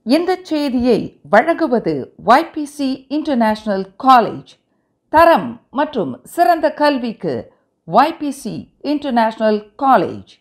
இந்த செய்தியை வழங்குவது YPC இன்டர்நேஷனல் காலேஜ் தரம் மற்றும் சிறந்த கல்விக்கு YPC இன்டர்நேஷனல் காலேஜ்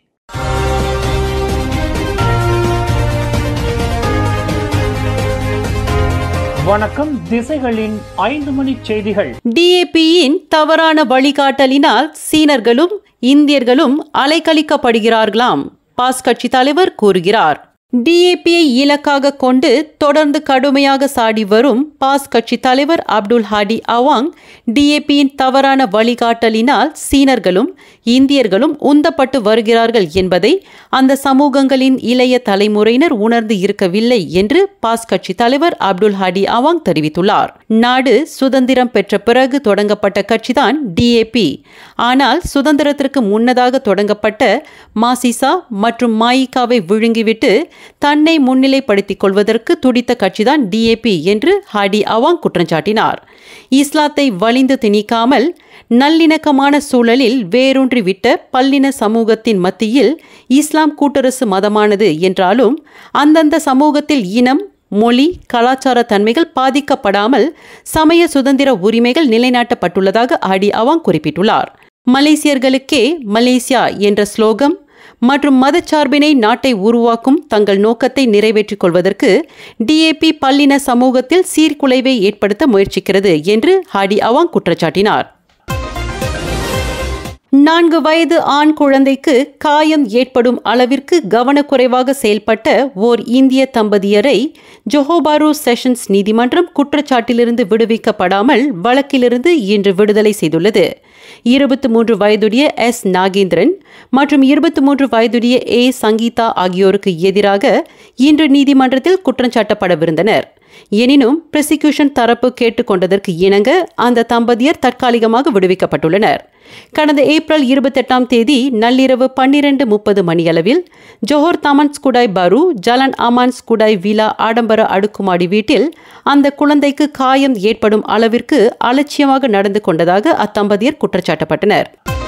வணக்கம் திசைகளின் ஐந்து மணி செய்திகள் டிஏபியின் தவறான வழிகாட்டலினால் சீனர்களும் இந்தியர்களும் அலைக்கழிக்கப்படுகிறார்களாம் பாஸ் கட்சி தலைவர் கூறுகிறார் டிஏபியை இலக்காக கொண்டு தொடர்ந்து கடுமையாக சாடி வரும் பாஸ் கட்சி தலைவர் அப்துல் ஹாடி அவாங் டிஏபியின் தவறான வழிகாட்டலினால் சீனர்களும் இந்தியர்களும் உந்தப்பட்டு வருகிறார்கள் என்பதை அந்த சமூகங்களின் இளைய தலைமுறையினர் உணர்ந்து இருக்கவில்லை என்று பாஸ் கட்சி தலைவர் அப்துல் ஹாடி அவாங் தெரிவித்துள்ளார் நாடு சுதந்திரம் பெற்ற பிறகு தொடங்கப்பட்ட கட்சிதான் டிஏபி ஆனால் சுதந்திரத்திற்கு முன்னதாக தொடங்கப்பட்ட மாசிசா மற்றும் மாயிகாவை விழுங்கிவிட்டு தன்னை முன்னிலைப்படுத்திக் கொள்வதற்கு துடித்த கட்சிதான் டிஏபி என்று ஹாடி அவாங் குற்றம் சாட்டினார் இஸ்லாத்தை வலிந்து திணிக்காமல் நல்லிணக்கமான சூழலில் வேரூன்றிவிட்ட பல்லின சமூகத்தின் மத்தியில் இஸ்லாம் கூட்டரசு மதமானது என்றாலும் அந்தந்த சமூகத்தில் இனம் மொழி கலாச்சார தன்மைகள் பாதிக்கப்படாமல் சமய சுதந்திர உரிமைகள் நிலைநாட்டப்பட்டுள்ளதாக ஹாடி அவாங் குறிப்பிட்டுள்ளார் மலேசியர்களுக்கே மலேசியா என்ற ஸ்லோகம் மற்றும் மதச்சார்பினை நாட்டை உருவாக்கும் தங்கள் நோக்கத்தை நிறைவேற்றிக் கொள்வதற்கு டிஏபி பல்லின சமூகத்தில் சீர்குலைவை ஏற்படுத்த முயற்சிக்கிறது என்று ஹாடி அவாங் குற்றச்சாட்டினார் நான்கு வயது ஆண் குழந்தைக்கு காயம் ஏற்படும் அளவிற்கு கவனக்குறைவாக செயல்பட்ட ஓர் இந்திய தம்பதியரை ஜொஹோபாரு செஷன்ஸ் நீதிமன்றம் குற்றச்சாட்டிலிருந்து விடுவிக்கப்படாமல் வழக்கிலிருந்து இன்று விடுதலை செய்துள்ளது இருபத்தி மூன்று வயதுடைய எஸ் நாகேந்திரன் மற்றும் இருபத்தி மூன்று வயதுடைய ஏ சங்கீதா ஆகியோருக்கு எதிராக இன்று நீதிமன்றத்தில் குற்றஞ்சாட்டப்படவிருந்தனர் எனினும் பிரிசிக்யூஷன் தரப்பு கேட்டுக்கொண்டதற்கு இணங்க அந்த தம்பதியர் தற்காலிகமாக விடுவிக்கப்பட்டுள்ளனர் கடந்த ஏப்ரல் இருபத்தெட்டாம் தேதி நள்ளிரவு பன்னிரண்டு முப்பது மணியளவில் ஜோஹர் தமன் ஸ்குடாய் பரு ஜலன் அமான் ஸ்குடாய் விலா ஆடம்பர அடுக்குமாடி வீட்டில் அந்த குழந்தைக்கு காயம் ஏற்படும் அளவிற்கு அலட்சியமாக நடந்து கொண்டதாக அத்தம்பதியர் குற்றச்சாட்டப்பட்டனர்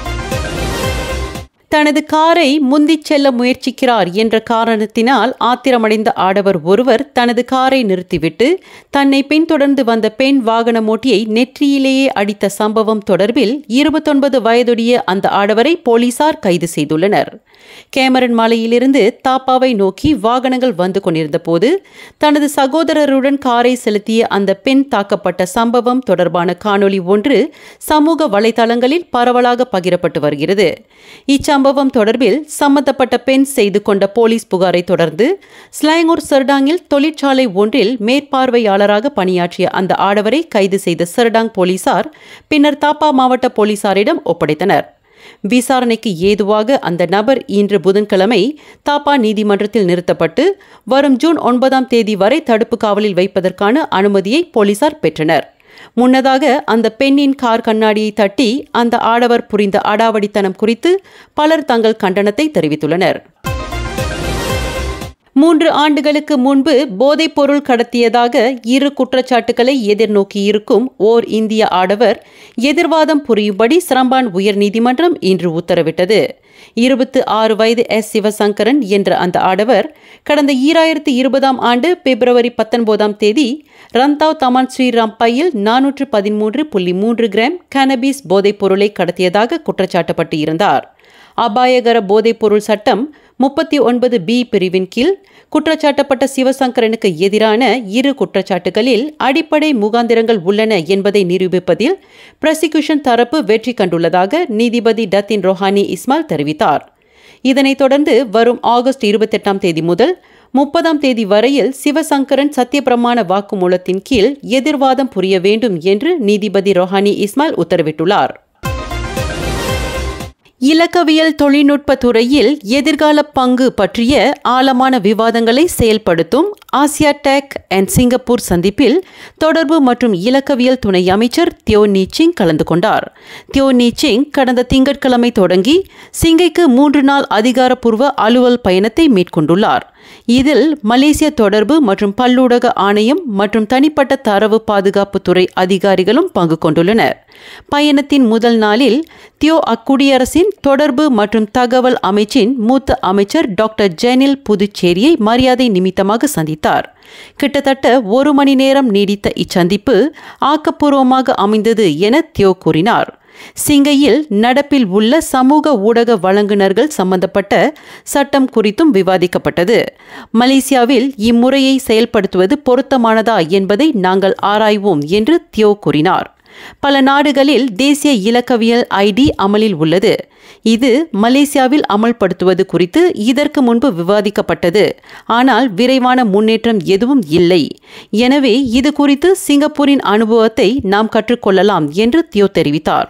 தனது காரை முந்திச் செல்ல முயற்சிக்கிறார் என்ற காரணத்தினால் ஆத்திரமடைந்த ஆடவர் ஒருவர் தனது காரை நிறுத்திவிட்டு தன்னை பின்தொடர்ந்து வந்த பெண் வாகனமோட்டியை நெற்றியிலேயே அடித்த சம்பவம் தொடர்பில் இருபத்தொன்பது வயதுடைய அந்த ஆடவரை போலீசார் கைது செய்துள்ளனர் கேமரன் மாலையிலிருந்து தாப்பாவை நோக்கி வாகனங்கள் வந்து கொண்டிருந்த போது தனது சகோதரருடன் காரை செலுத்திய அந்த பெண் தாக்கப்பட்ட சம்பவம் தொடர்பான காணொளி ஒன்று சமூக வலைதளங்களில் பரவலாக பகிரப்பட்டு வருகிறது இச்சம்பவம் தொடர்பில் சம்பந்தப்பட்ட பெண் செய்து கொண்ட போலீஸ் புகாரை தொடர்ந்து ஸ்லாங்கூர் சர்டாங்கில் தொழிற்சாலை ஒன்றில் மேற்பார்வையாளராக பணியாற்றிய அந்த ஆடவரை கைது செய்த சர்டாங் போலீசார் பின்னர் தாப்பா மாவட்ட போலீசாரிடம் ஒப்படைத்தனர் விசாரணைக்கு ஏதுவாக அந்த நபர் இன்று புதன்கிழமை தாப்பா நீதிமன்றத்தில் நிறுத்தப்பட்டு வரும் ஜூன் ஒன்பதாம் தேதி வரை தடுப்பு காவலில் வைப்பதற்கான அனுமதியை போலீசார் பெற்றனர் முன்னதாக அந்த பெண்ணின் கார் கண்ணாடியை தட்டி அந்த ஆடவர் புரிந்த அடாவடித்தனம் குறித்து பலர் தங்கள் கண்டனத்தை தெரிவித்துள்ளனர் மூன்று ஆண்டுகளுக்கு முன்பு போதைப் பொருள் கடத்தியதாக இரு குற்றச்சாட்டுகளை எதிர்நோக்கியிருக்கும் ஓர் இந்திய ஆடவர் எதிர்வாதம் புரியும்படி சிரம்பான் உயர்நீதிமன்றம் இன்று உத்தரவிட்டது இருபத்து ஆறு வயது எஸ் சிவசங்கரன் என்ற அந்த ஆடவர் கடந்த ஈராயிரத்து இருபதாம் ஆண்டு பிப்ரவரி பத்தொன்பதாம் தேதி ரந்தாவ் தமான் ஸ்ரீராம் பையில் நானூற்று பதிமூன்று புள்ளி மூன்று கிராம் கனபிஸ் போதைப் பொருளை கடத்தியதாக குற்றச்சாட்டப்பட்டு இருந்தார் அபாயகர போதைப்பொருள் சட்டம் முப்பத்தி ஒன்பது பி பிரிவின் கீழ் குற்றச்சாட்டப்பட்ட சிவசங்கரனுக்கு எதிரான இரு குற்றச்சாட்டுகளில் அடிப்படை முகாந்திரங்கள் உள்ளன என்பதை நிரூபிப்பதில் பிரசிக்யூஷன் தரப்பு வெற்றி கண்டுள்ளதாக நீதிபதி டத்தின் ரொஹானி இஸ்மால் தெரிவித்தார் இதனைத் தொடர்ந்து வரும் ஆகஸ்ட் இருபத்தெட்டாம் தேதி முதல் முப்பதாம் தேதி வரையில் சிவசங்கரன் சத்தியப்பிரமாண வாக்குமூலத்தின் கீழ் எதிர்வாதம் புரிய வேண்டும் என்று நீதிபதி ரொஹானி இஸ்மால் உத்தரவிட்டுள்ளார் இலக்கவியல் தொழில்நுட்ப துறையில் எதிர்கால பங்கு பற்றிய ஆழமான விவாதங்களை செயல்படுத்தும் ஆசியா டெக் அண்ட் சிங்கப்பூர் சந்திப்பில் தொடர்பு மற்றும் இலக்கவியல் துணை அமைச்சர் தியோ நீச்சிங் கலந்து கொண்டார் தியோ நீச்சிங் கடந்த திங்கட்கிழமை தொடங்கி சிங்கைக்கு மூன்று நாள் அதிகாரப்பூர்வ அலுவல் பயணத்தை மேற்கொண்டுள்ளார் இதில் மலேசிய தொடர்பு மற்றும் பல்லூடக ஆணையம் மற்றும் தனிப்பட்ட தரவு பாதுகாப்பு துறை அதிகாரிகளும் பங்கு கொண்டுள்ளனர் பயணத்தின் முதல் நாளில் தியோ அக்குடியரசின் தொடர்பு மற்றும் தகவல் அமைச்சின் மூத்த அமைச்சர் டாக்டர் ஜெனில் புதுச்சேரியை மரியாதை நிமித்தமாக சந்தித்தார் கிட்டத்தட்ட ஒரு மணி நேரம் நீடித்த இச்சந்திப்பு ஆக்கப்பூர்வமாக அமைந்தது என தியோ கூறினார் சிங்கையில் நடப்பில் உள்ள சமூக ஊடக வழங்குனர்கள் சம்பந்தப்பட்ட சட்டம் குறித்தும் விவாதிக்கப்பட்டது மலேசியாவில் இம்முறையை செயல்படுத்துவது பொருத்தமானதா என்பதை நாங்கள் ஆராய்வோம் என்று தியோ கூறினார் பல நாடுகளில் தேசிய இலக்கவியல் ஐடி அமலில் உள்ளது இது மலேசியாவில் அமல்படுத்துவது குறித்து இதற்கு முன்பு விவாதிக்கப்பட்டது ஆனால் விரைவான முன்னேற்றம் எதுவும் இல்லை எனவே இது குறித்து சிங்கப்பூரின் அனுபவத்தை நாம் கற்றுக்கொள்ளலாம் என்று தியோ தெரிவித்தார்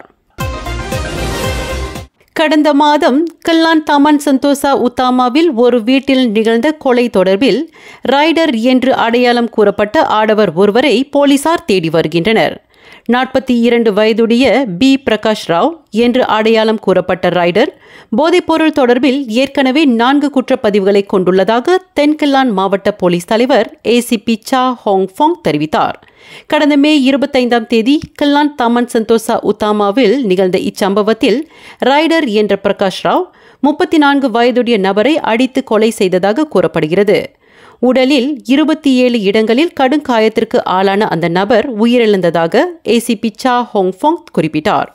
கடந்த மாதம் கல்லான் தமன் சந்தோசா உத்தாமாவில் ஒரு வீட்டில் நிகழ்ந்த கொலை தொடர்பில் ரைடர் என்று அடையாளம் கூறப்பட்ட ஆடவர் ஒருவரை போலீசார் தேடி வருகின்றனர் நாற்பத்தி இரண்டு வயதுடைய பி பிரகாஷ் ராவ் என்று அடையாளம் கூறப்பட்ட ரைடர் போதைப்பொருள் தொடர்பில் ஏற்கனவே நான்கு குற்றப்பதிவுகளை கொண்டுள்ளதாக தென்கில்லான் மாவட்ட போலீஸ் தலைவர் ஏசிபி சா ஹோங்ஃபாங் தெரிவித்தார் கடந்த மே இருபத்தைந்தாம் தேதி கில்லான் தமன் சந்தோசா உத்தாமாவில் நிகழ்ந்த இச்சம்பவத்தில் ரைடர் என்ற பிரகாஷ் ராவ் முப்பத்தி நான்கு வயதுடைய நபரை அடித்து கொலை செய்ததாக கூறப்படுகிறது உடலில் இருபத்தி ஏழு இடங்களில் கடும் காயத்திற்கு ஆளான அந்த நபர் உயிரிழந்ததாக ஏசிபி சா ஹோங்ஃபாங் குறிப்பிட்டார்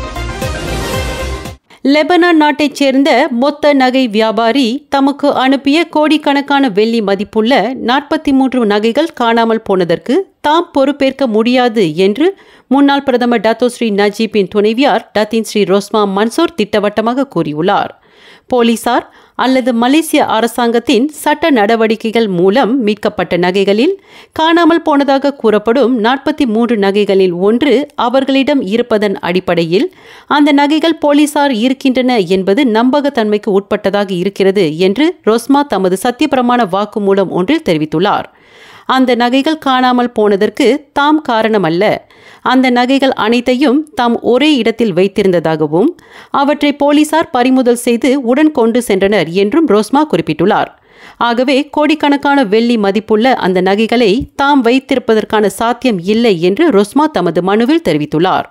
லெபனான் நாட்டைச் சேர்ந்த மொத்த நகை வியாபாரி தமக்கு அனுப்பிய கோடிக்கணக்கான வெள்ளி மதிப்புள்ள நாற்பத்தி மூன்று நகைகள் காணாமல் போனதற்கு தாம் பொறுப்பேற்க முடியாது என்று முன்னாள் பிரதமர் டத்தோ ஸ்ரீ நஜீப்பின் துணைவியார் டத்தின் ஸ்ரீ ரோஸ்மா மன்சூர் திட்டவட்டமாக கூறியுள்ளார் போலீசார் அல்லது மலேசிய அரசாங்கத்தின் சட்ட நடவடிக்கைகள் மூலம் மீட்கப்பட்ட நகைகளில் காணாமல் போனதாக கூறப்படும் நாற்பத்தி மூன்று நகைகளில் ஒன்று அவர்களிடம் இருப்பதன் அடிப்படையில் அந்த நகைகள் போலீசார் இருக்கின்றன என்பது நம்பகத்தன்மைக்கு உட்பட்டதாக இருக்கிறது என்று ரோஸ்மா தமது சத்தியப்பிரமாண வாக்குமூலம் ஒன்றில் தெரிவித்துள்ளார் அந்த நகைகள் காணாமல் போனதற்கு தாம் காரணமல்ல அந்த நகைகள் அனைத்தையும் தாம் ஒரே இடத்தில் வைத்திருந்ததாகவும் அவற்றை போலீசார் பறிமுதல் செய்து உடன் கொண்டு சென்றனர் என்றும் ரோஸ்மா குறிப்பிட்டுள்ளார் ஆகவே கோடிக்கணக்கான வெள்ளி மதிப்புள்ள அந்த நகைகளை தாம் வைத்திருப்பதற்கான சாத்தியம் இல்லை என்று ரோஸ்மா தமது மனுவில் தெரிவித்துள்ளார்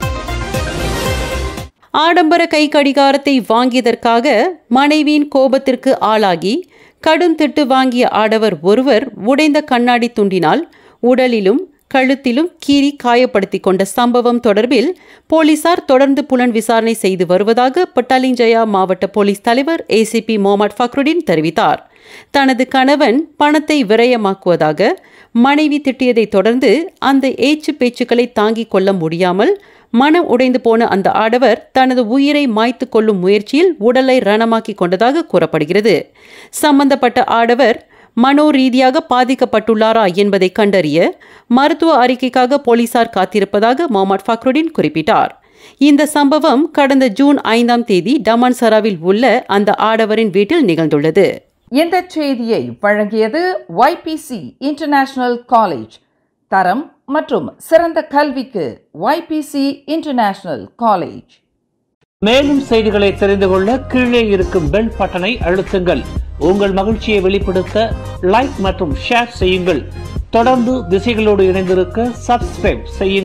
ஆடம்பர கை கடிகாரத்தை வாங்கியதற்காக மனைவியின் கோபத்திற்கு ஆளாகி கடும் திட்டு வாங்கிய ஆடவர் ஒருவர் உடைந்த கண்ணாடி துண்டினால் உடலிலும் கழுத்திலும் கீறி காயப்படுத்திக் கொண்ட சம்பவம் தொடர்பில் போலீசார் தொடர்ந்து புலன் விசாரணை செய்து வருவதாக பட்டாலிஞ்சயா மாவட்ட போலீஸ் தலைவர் ஏசிபி முகமது ஃபக்ருடின் தெரிவித்தார் தனது கணவன் பணத்தை விரயமாக்குவதாக மனைவி திட்டியதை தொடர்ந்து அந்த ஏச்சு பேச்சுக்களை தாங்கிக் கொள்ள முடியாமல் மனம் உடைந்து போன அந்த ஆடவர் தனது உயிரை மாய்த்து கொள்ளும் முயற்சியில் உடலை ரணமாக்கி கொண்டதாக கூறப்படுகிறது சம்பந்தப்பட்ட ஆடவர் மனோ ரீதியாக பாதிக்கப்பட்டுள்ளாரா என்பதை கண்டறிய மருத்துவ அறிக்கைக்காக போலீசார் காத்திருப்பதாக முகமது ஃபக்ருடின் குறிப்பிட்டார் இந்த சம்பவம் கடந்த ஜூன் ஐந்தாம் தேதி டமான்சராவில் உள்ள அந்த ஆடவரின் வீட்டில் நிகழ்ந்துள்ளது இந்த செய்தியை வழங்கியது YPC இன்டர்நேஷனல் காலேஜ் தரம் மற்றும் சிறந்த கல்விக்கு YPC இன்டர்நேஷனல் காலேஜ் மேலும் செய்திகளை தெரிந்து கொள்ள கீழே இருக்கும் பெல் பட்டனை அழுத்துங்கள் உங்கள் மகிழ்ச்சியை வெளிப்படுத்த லைக் மற்றும் ஷேர் செய்யுங்கள் தொடர்ந்து திசைகளோடு இணைந்திருக்க சப்ஸ்கிரைப் செய்யுங்கள்